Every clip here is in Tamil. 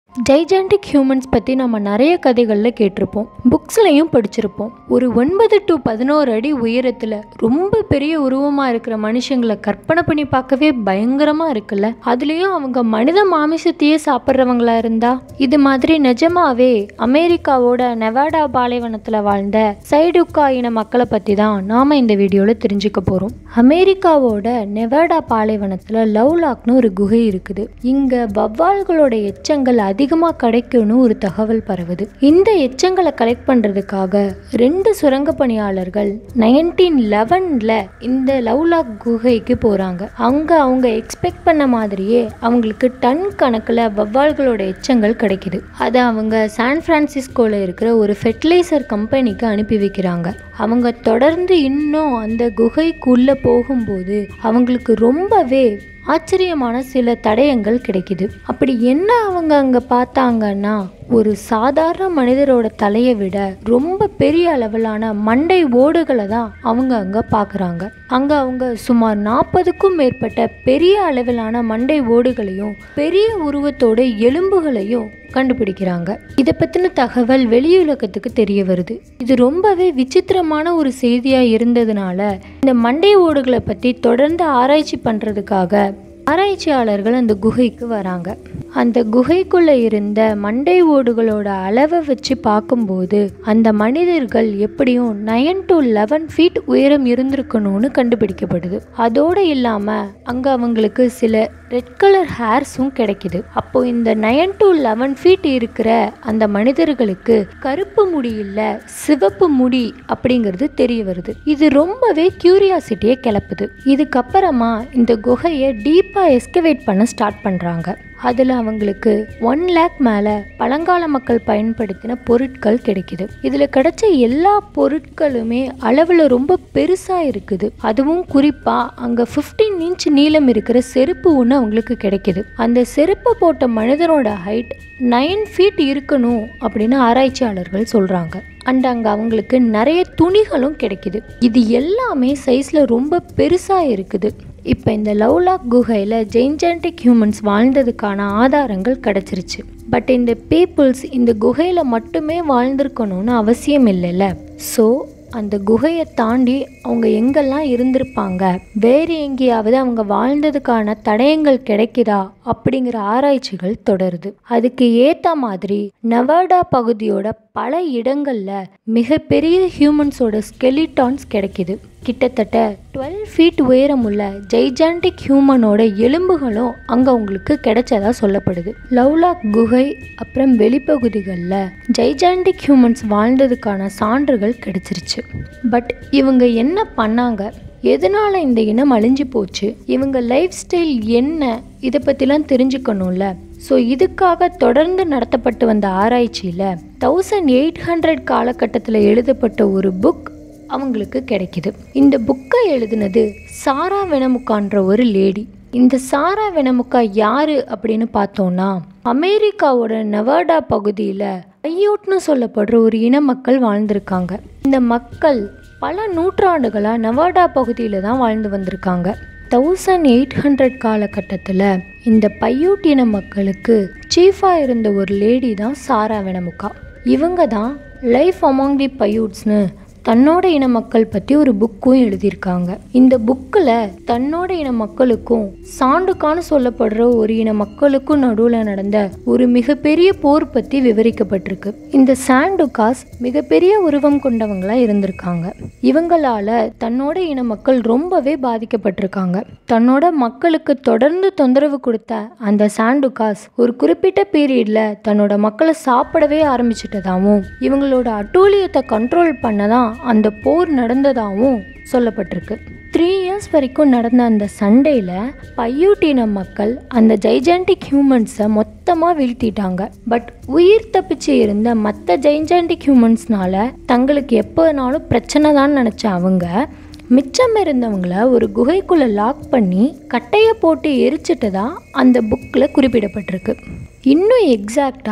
ஜைஜாண்டிக் ஹியூமன்ஸ் பற்றி நம்ம நிறைய கதைகளில் கேட்டிருப்போம் புக்ஸ்லையும் படிச்சிருப்போம் ஒரு ஒன்பது டு பதினோரு அடி உயரத்தில் ரொம்ப பெரிய உருவமாக இருக்கிற மனுஷங்களை கற்பனை பண்ணி பார்க்கவே பயங்கரமாக இருக்குல்ல அதுலேயும் அவங்க மனித மாமிசத்தையே சாப்பிட்றவங்களா இருந்தா இது மாதிரி நிஜமாவே அமெரிக்காவோட நெவாடா பாலைவனத்தில் வாழ்ந்த சைடுக்கா இன மக்களை பற்றி தான் நாம் இந்த வீடியோவில் தெரிஞ்சுக்க போகிறோம் அமெரிக்காவோட நெவாடா பாலைவனத்தில் லவ்லாக்னு ஒரு குகை இருக்குது இங்கே வவ்வால்களோட எச்சங்கள் அதிகமாக கிடைக்கும்னு ஒரு தகவல் பரவுது இந்த எச்சங்களை கலெக்ட் பண்ணுறதுக்காக ரெண்டு சுரங்க பணியாளர்கள் நைன்டீன் லெவனில் இந்த லவ்லாக் குகைக்கு போகிறாங்க அங்கே அவங்க எக்ஸ்பெக்ட் பண்ண மாதிரியே அவங்களுக்கு டன் கணக்கில் வவ்வால்களோட எச்சங்கள் கிடைக்குது அதை அவங்க சான் பிரான்சிஸ்கோவில் இருக்கிற ஒரு ஃபெர்டிலைசர் கம்பெனிக்கு அனுப்பி வைக்கிறாங்க அவங்க தொடர்ந்து இன்னும் அந்த குகைக்குள்ளே போகும்போது அவங்களுக்கு ரொம்பவே ஆச்சரியமான சில தடயங்கள் கிடைக்குது அப்படி என்ன அவங்க அங்கே பார்த்தாங்கன்னா ஒரு சாதாரண மனிதரோட தலையை விட ரொம்ப பெரிய அளவிலான மண்டை ஓடுகளை தான் அவங்க அங்கே பார்க்குறாங்க அங்கே அவங்க சுமார் நாற்பதுக்கும் மேற்பட்ட பெரிய அளவிலான மண்டை ஓடுகளையும் பெரிய உருவத்தோட எலும்புகளையும் கண்டுபிடிக்கிறாங்க இதை பற்றின தகவல் வெளியுலகத்துக்கு தெரிய வருது இது ரொம்பவே விசித்திரமான ஒரு செய்தியாக இருந்ததுனால இந்த மண்டை ஓடுகளை பற்றி தொடர்ந்து ஆராய்ச்சி பண்ணுறதுக்காக ஆராய்ச்சியாளர்கள் அந்த குகைக்கு வராங்க அந்த குகைக்குள்ளே இருந்த மண்டை ஓடுகளோட அளவை வச்சு பார்க்கும்போது அந்த மனிதர்கள் எப்படியும் நயன் டு லெவன் ஃபீட் உயரம் இருந்திருக்கணும்னு கண்டுபிடிக்கப்படுது அதோடு இல்லாமல் அங்கே அவங்களுக்கு சில ரெட் கலர் ஹேர்ஸும் கிடைக்குது அப்போ இந்த நயன் டு லெவன் ஃபீட் இருக்கிற அந்த மனிதர்களுக்கு கருப்பு முடி இல்லை சிவப்பு முடி அப்படிங்கிறது தெரிய வருது இது ரொம்பவே கியூரியாசிட்டியை கிளப்புது இதுக்கப்புறமா இந்த குகையை டீப்பாக எஸ்கவேட் பண்ண ஸ்டார்ட் பண்ணுறாங்க அதில் அவங்களுக்கு ஒன் லேக் மேலே பழங்கால மக்கள் பயன்படுத்தின பொருட்கள் கிடைக்குது இதில் கிடைச்ச எல்லா பொருட்களுமே அளவில் ரொம்ப பெருசாக இருக்குது அதுவும் குறிப்பாக அங்கே ஃபிஃப்டீன் இன்ச் நீளம் இருக்கிற செருப்பு ஒன்று அவங்களுக்கு கிடைக்குது அந்த செருப்பு போட்ட மனிதனோட ஹைட் நைன் ஃபீட் இருக்கணும் அப்படின்னு ஆராய்ச்சியாளர்கள் சொல்கிறாங்க அண்ட் அங்கே அவங்களுக்கு நிறைய துணிகளும் கிடைக்குது இது எல்லாமே சைஸில் ரொம்ப பெருசாக இருக்குது இப்போ இந்த லவ்லாக் குகையில் ஜெயின்ஜான்டிக் ஹியூமன்ஸ் வாழ்ந்ததுக்கான ஆதாரங்கள் கிடச்சிருச்சு பட் இந்த பீப்புள்ஸ் இந்த குகையில் மட்டுமே வாழ்ந்திருக்கணும்னு அவசியம் இல்லைல்ல ஸோ அந்த குகையை தாண்டி அவங்க எங்கெல்லாம் இருந்திருப்பாங்க வேறு எங்கேயாவது அவங்க வாழ்ந்ததுக்கான தடயங்கள் கிடைக்குதா அப்படிங்கிற ஆராய்ச்சிகள் தொடருது அதுக்கு ஏற்ற மாதிரி நவாடா பகுதியோட பல இடங்களில் மிகப்பெரிய ஹியூமன்ஸோட ஸ்கெலிட்டான்ஸ் கிடைக்குது கிட்டத்தட்ட டுவெல் ஃபீட் உயரமுள்ள ஜெய்ஜாண்டிக் ஹியூமனோட எலும்புகளும் அங்கே உங்களுக்கு கிடைச்சதா சொல்லப்படுது லவ்லாக் குகை அப்புறம் வெளிப்பகுதிகளில் ஜெய்ஜாண்டிக் ஹியூமன்ஸ் வாழ்ந்ததுக்கான சான்றுகள் கிடைச்சிருச்சு பட் இவங்க என்ன பண்ணாங்க எதனால் இந்த இனம் அழிஞ்சு போச்சு இவங்க லைஃப் ஸ்டைல் என்ன இதை பற்றிலாம் தெரிஞ்சுக்கணும்ல ஸோ இதுக்காக தொடர்ந்து நடத்தப்பட்டு வந்த ஆராய்ச்சியில் தௌசண்ட் எயிட் ஹண்ட்ரட் காலகட்டத்தில் எழுதப்பட்ட ஒரு புக் அவங்களுக்கு கிடைக்குது இந்த புக்கை எழுதினது சாரா வெனமுக்கான்ற ஒரு லேடி இந்த சாரா வெனமுக்கா யாரு அப்படின்னு பார்த்தோம்னா அமெரிக்காவோட நெவாடா பகுதியில் ஐயோட்னு சொல்லப்படுற ஒரு இன மக்கள் வாழ்ந்திருக்காங்க இந்த மக்கள் பல நூற்றாண்டுகளாக நெவாடா பகுதியில் தான் வாழ்ந்து வந்திருக்காங்க தௌசண்ட் எயிட் ஹண்ட்ரட் காலகட்டத்தில் இந்த பையூட் இன மக்களுக்கு சீஃபாக இருந்த ஒரு லேடி தான் சாரா வெனமுக்கா இவங்க தான் லைஃப் அமாங் தி பையூட்ஸ்னு தன்னோட இன மக்கள் பற்றி ஒரு புக்கும் எழுதியிருக்காங்க இந்த புக்கில் தன்னோட இன மக்களுக்கும் சாண்டுக்கான்னு சொல்லப்படுற ஒரு இன மக்களுக்கும் நடுவில் நடந்த ஒரு மிகப்பெரிய போர் பற்றி விவரிக்கப்பட்டிருக்கு இந்த சாண்டுகாஸ் மிகப்பெரிய உருவம் கொண்டவங்களா இருந்திருக்காங்க இவங்களால தன்னோட இன மக்கள் ரொம்பவே பாதிக்கப்பட்டிருக்காங்க தன்னோட மக்களுக்கு தொடர்ந்து தொந்தரவு கொடுத்த அந்த சாண்டுகாஸ் ஒரு குறிப்பிட்ட பீரியட்ல தன்னோட மக்களை சாப்பிடவே ஆரம்பிச்சிட்டதாகவும் இவங்களோட அட்டூழியத்தை கண்ட்ரோல் பண்ணதான் அந்த போர் நடந்ததாகவும் சொல்லப்பட்டிருக்கு த்ரீ இயர்ஸ் வரைக்கும் நடந்த அந்த சண்டையில் பையூட்டின மக்கள் அந்த ஜைஜாண்டிக் ஹியூமன்ஸை மொத்தமாக வீழ்த்திட்டாங்க பட் உயிர் தப்பிச்சு இருந்த மற்ற ஜைஜாண்டிக் ஹியூமன்ஸ்னால தங்களுக்கு எப்போனாலும் பிரச்சனை தான் நினச்ச அவங்க மிச்சம் இருந்தவங்கள ஒரு குகைக்குள்ளே லாக் பண்ணி கட்டையை போட்டு எரிச்சிட்டதா அந்த புக்கில் குறிப்பிடப்பட்டிருக்கு இன்னும் எக்ஸாக்டாக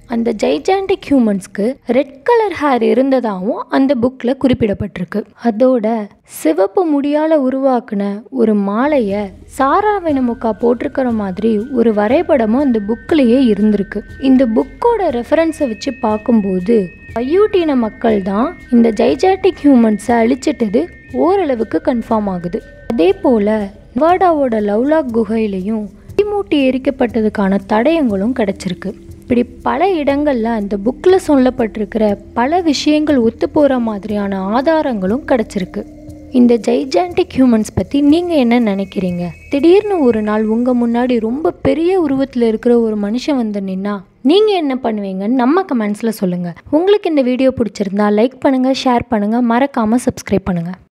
அந்த ஜைஜாண்டிக் ஹியூமன்ஸ்க்கு ரெட் கலர் ஹேர் இருந்ததாகவும் அந்த புக்கில் குறிப்பிடப்பட்டிருக்கு அதோட சிவப்பு முடியால் உருவாக்குன ஒரு மாலையை சாராவினமுக்கா போட்டிருக்கிற மாதிரி ஒரு வரைபடமும் அந்த புக்லேயே இருந்திருக்கு இந்த புக்கோட ரெஃபரன்ஸை வச்சு பார்க்கும்போது பையூட்டின மக்கள் தான் இந்த ஜைஜாட்டிக் ஹியூமன்ஸை அழிச்சிட்டது ஓரளவுக்கு கன்ஃபார்ம் ஆகுது அதே போல் நவாடாவோட லவ்லாக் குகையிலையும் தீமூட்டி எரிக்கப்பட்டதுக்கான தடயங்களும் கிடச்சிருக்கு இப்படி பல இடங்களில் அந்த புக்கில் சொல்லப்பட்டிருக்கிற பல விஷயங்கள் ஒத்து போகிற மாதிரியான ஆதாரங்களும் கிடச்சிருக்கு இந்த ஜைஜாண்டிக் ஹியூமன்ஸ் பற்றி நீங்கள் என்ன நினைக்கிறீங்க திடீர்னு ஒரு நாள் உங்கள் முன்னாடி ரொம்ப பெரிய உருவத்தில் இருக்கிற ஒரு மனுஷன் வந்து நின்னா நீங்கள் என்ன பண்ணுவீங்கன்னு நம்ம கமெண்ட்ஸில் சொல்லுங்கள் உங்களுக்கு இந்த வீடியோ பிடிச்சிருந்தா லைக் பண்ணுங்கள் ஷேர் பண்ணுங்கள் மறக்காமல் சப்ஸ்கிரைப் பண்ணுங்கள்